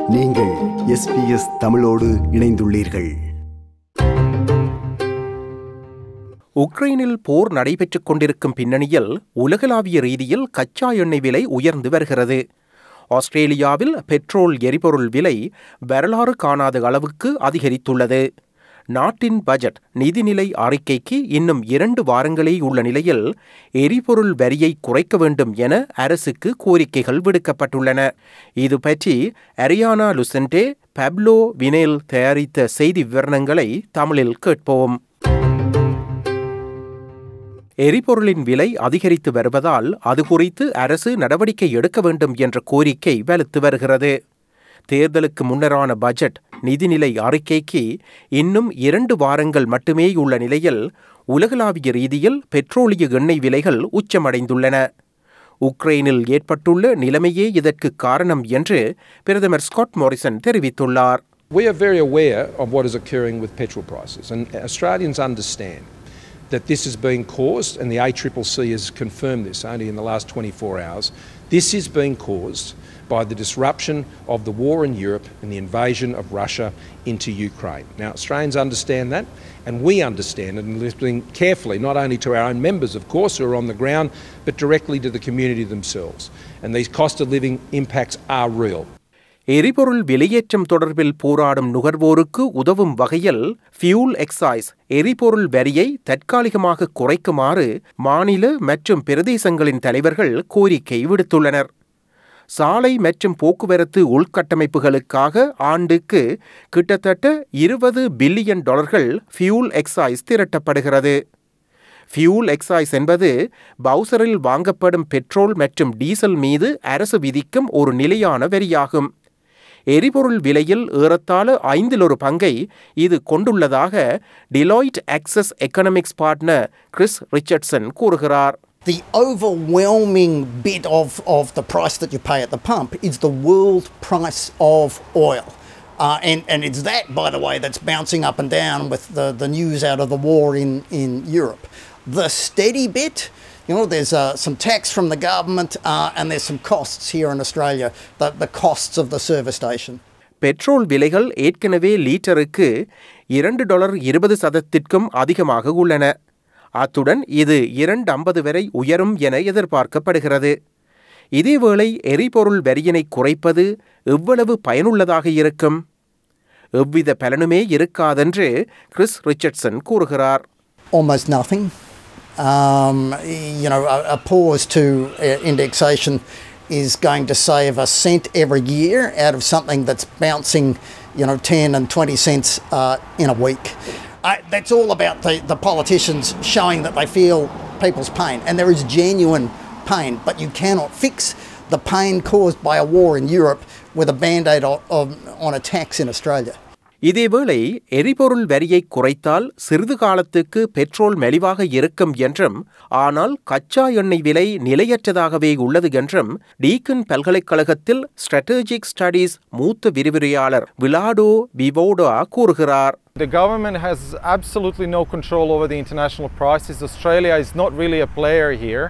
நீங்கள் எஸ்பிஎஸ் தமிழோடு இணைந்துள்ளீர்கள் உக்ரைனில் போர் நடைபெற்றுக் கொண்டிருக்கும் பின்னணியில் உலகளாவிய ரீதியில் கச்சா எண்ணெய் விலை உயர்ந்து வருகிறது ஆஸ்திரேலியாவில் பெட்ரோல் எரிபொருள் விலை வரலாறு காணாத அளவுக்கு அதிகரித்துள்ளது நாட்டின் பட்ஜெட் நிதிநிலை அறிக்கைக்கு இன்னும் இரண்டு வாரங்களே உள்ள நிலையில் எரிபொருள் வரியை குறைக்க வேண்டும் என அரசுக்கு கோரிக்கைகள் விடுக்கப்பட்டுள்ளன இது பற்றி அரியானா லுசென்டே பப்லோ வினேல் தயாரித்த செய்தி விவரணங்களை தமிழில் கேட்போம் எரிபொருளின் விலை அதிகரித்து வருவதால் அது குறித்து அரசு நடவடிக்கை எடுக்க வேண்டும் என்ற கோரிக்கை வலுத்து வருகிறது தேர்தலுக்கு முன்னரான பட்ஜெட் நிதிநிலை அறிக்கைக்கு இன்னும் இரண்டு வாரங்கள் மட்டுமே உள்ள நிலையில் உலகளாவிய ரீதியில் பெட்ரோலிய எண்ணெய் விலைகள் உச்சமடைந்துள்ளன உக்ரைனில் ஏற்பட்டுள்ள நிலைமையே இதற்கு காரணம் என்று பிரதமர் ஸ்காட் மோரிசன் தெரிவித்துள்ளார் We are very aware of what is occurring with petrol prices, and Australians understand that this is being caused, and the ACCC has confirmed this only in the last 24 hours. This is being caused by the disruption of the war in Europe and the invasion of Russia into Ukraine. Now, Australians understand that, and we understand it, and listening carefully, not only to our own members, of course, who are on the ground, but directly to the community themselves. And these cost of living impacts are real. எரிபொருள் வெளியேற்றம் தொடர்பில் போராடும் நுகர்வோருக்கு உதவும் வகையில் fuel exercise எரிபொருள் வரியை தற்காலிகமாக குறைக்குமாறு மாநில மற்றும் பிரதேசங்களின் தலைவர்கள் கோரிக்கை விடுத்துள்ளனர் சாலை மற்றும் போக்குவரத்து உள்கட்டமைப்புகளுக்காக ஆண்டுக்கு கிட்டத்தட்ட இருபது பில்லியன் டாலர்கள் ஃபியூல் எக்ஸைஸ் திரட்டப்படுகிறது ஃபியூல் எக்ஸைஸ் என்பது பவுசரில் வாங்கப்படும் பெட்ரோல் மற்றும் டீசல் மீது அரசு விதிக்கும் ஒரு நிலையான வரியாகும் எரிபொருள் விலையில் ஏறத்தாழ ஐந்தில் ஒரு பங்கை இது கொண்டுள்ளதாக Deloitte Access Economics partner Chris Richardson கூறுகிறார் The overwhelming bit of, of the price that you pay at the pump is the world price of oil. Uh, and, and it's that, by the way, that's bouncing up and down with the, the news out of the war in, in Europe. The steady bit, you know, there's uh, some tax from the government uh, and there's some costs here in Australia, the, the costs of the service station. Petrol விலைகள் ஏற்கனவே லீட்டருக்கு இரண்டு dollar இருபது சதத்திற்கும் அதிகமாக உள்ளன அத்துடன் இது இரண்டு ஐம்பது வரை உயரும் என எதிர்பார்க்கப்படுகிறது இதேவேளை எரிபொருள் வரியினை குறைப்பது எவ்வளவு பயனுள்ளதாக இருக்கும் எவ்வித பலனுமே இருக்காதென்று கிறிஸ் ரிச்சர்ட்சன் கூறுகிறார் Almost nothing. Um, you know, a, a pause to uh, indexation is going to save a cent every year out of something that's bouncing, you know, 10 and 20 cents uh, in a week. Uh, that's all about the, the politicians showing that they feel people's pain. And there is genuine pain, but you cannot fix the pain caused by a war in Europe with a band aid on a tax in Australia. இதேவேளை எரிபொருள் வரியை குறைத்தால் சிறிது காலத்துக்கு petrol மெலிவாக இருக்கும் என்றும் ஆனால் கச்சா எண்ணெய் விலை நிலையற்றதாகவே உள்ளது என்றும் டீக்கன் பல்கலைக்கழகத்தில் ஸ்ட்ராட்டஜிக் ஸ்டடீஸ் மூத்த விரிவுரையாளர் விலாடோ விவோடா கூறுகிறார் The government has absolutely no control over the international prices. Australia is not really a player here.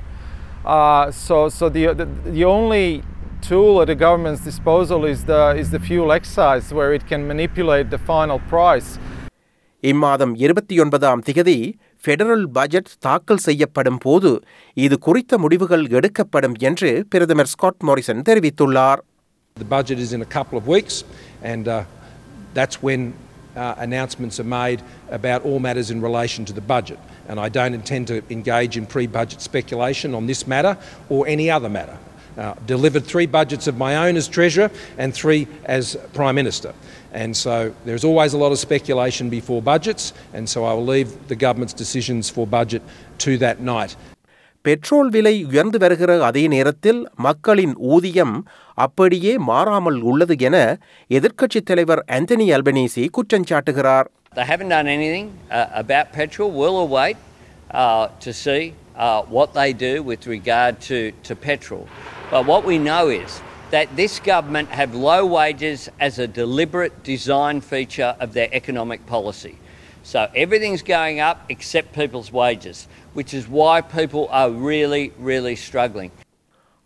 Uh, so so the, the, the only tool at the government's disposal is the, is the fuel excise, where it can manipulate the final price. இம்மாதம் இருபத்தி ஒன்பதாம் திகதி federal budget தாக்கல் செய்யப்படும் போது இது குறித்த முடிவுகள் எடுக்கப்படும் என்று பிரதமர் ஸ்காட் மோரிசன் தெரிவித்துள்ளார் The budget is in a couple of weeks, and uh, that's when uh, announcements are made about all matters in relation to the budget. And I don't intend to engage in pre budget speculation on this matter or any other matter. Uh, delivered three budgets of my own as Treasurer and three as Prime Minister. And so there's always a lot of speculation before budgets, and so I will leave the government's decisions for budget to that night. Petrol விலை உயர்ந்து வருகிற அதே நேரத்தில் மக்களின் ஊதியம் அப்படியே மாறாமல் உள்ளது என எதிர்க்கட்சித் தலைவர் ஆந்தனி அல்பனீசி குற்றஞ்சாட்டுகிறார் They haven't done anything uh, about petrol. We'll await uh, to see uh, what they do with regard to, to petrol. But what we know is that this government have low wages as a deliberate design feature of their economic policy. So everything's going up except people's wages, which is why people are really, really struggling.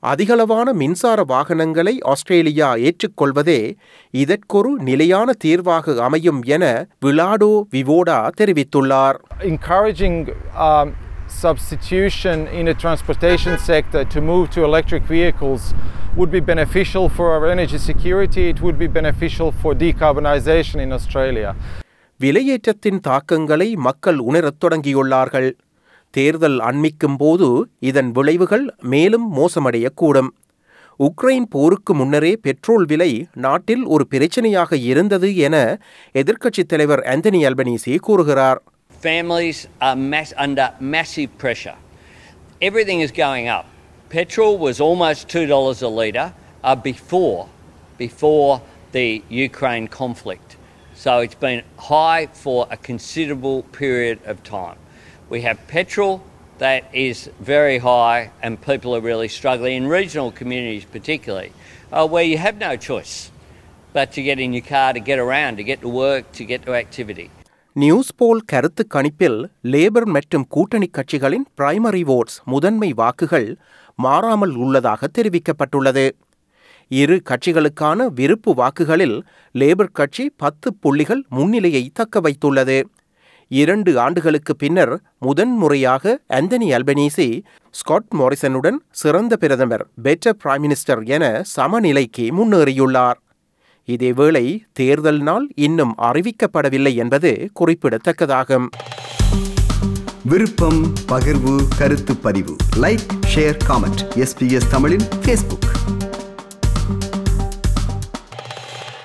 அதிகளவான மின்சார வாகனங்களை Australia ஏற்றுக்கொள்வதே இதற்கொரு நிலையான தீர்வாக அமையும் என விளாடோ விவோடா தெரிவித்துள்ளார் encouraging um, substitution in the transportation sector to move to electric vehicles would be beneficial for our energy security, it would be beneficial for decarbonisation in Australia. விலையேற்றத்தின் தாக்கங்களை மக்கள் உணரத் தொடங்கியுள்ளார்கள் தேர்தல் அண்மிக்கும் போது இதன் விளைவுகள் மேலும் மோசமடையக்கூடும் உக்ரைன் போருக்கு முன்னரே பெட்ரோல் விலை நாட்டில் ஒரு பிரச்சனையாக இருந்தது என எதிர்க்கட்சித் தலைவர் ஆந்தனி அல்பனீசி கூறுகிறார் Families are mass- under massive pressure. Everything is going up. Petrol was almost $2 a litre uh, before, before the Ukraine conflict. So it's been high for a considerable period of time. We have petrol that is very high and people are really struggling, in regional communities particularly, uh, where you have no choice but to get in your car to get around, to get to work, to get to activity. Newspoll கருத்து கணிப்பில் labour மற்றும் கூட்டணி கட்சிகளின் primary volts முதன்மை வாக்குகள் மாறாமல் உள்ளதாக தெரிவிக்கப்பட்டுள்ளது இரு கட்சிகளுக்கான விருப்பு வாக்குகளில் லேபர் கட்சி பத்து புள்ளிகள் முன்னிலையை தக்க வைத்துள்ளது இரண்டு ஆண்டுகளுக்கு பின்னர் முதன்முறையாக ஆந்தனி அல்பனீசி ஸ்காட் மோரிசனுடன் சிறந்த பிரதமர் பெட்டர் பிரைம் மினிஸ்டர் என சமநிலைக்கு முன்னேறியுள்ளார் இதேவேளை தேர்தல் நாள் இன்னும் அறிவிக்கப்படவில்லை என்பது குறிப்பிடத்தக்கதாகும் விருப்பம் பகிர்வு கருத்து பதிவு லைக் ஷேர் காமெண்ட் எஸ்பிஎஸ் தமிழின் ஃபேஸ்புக்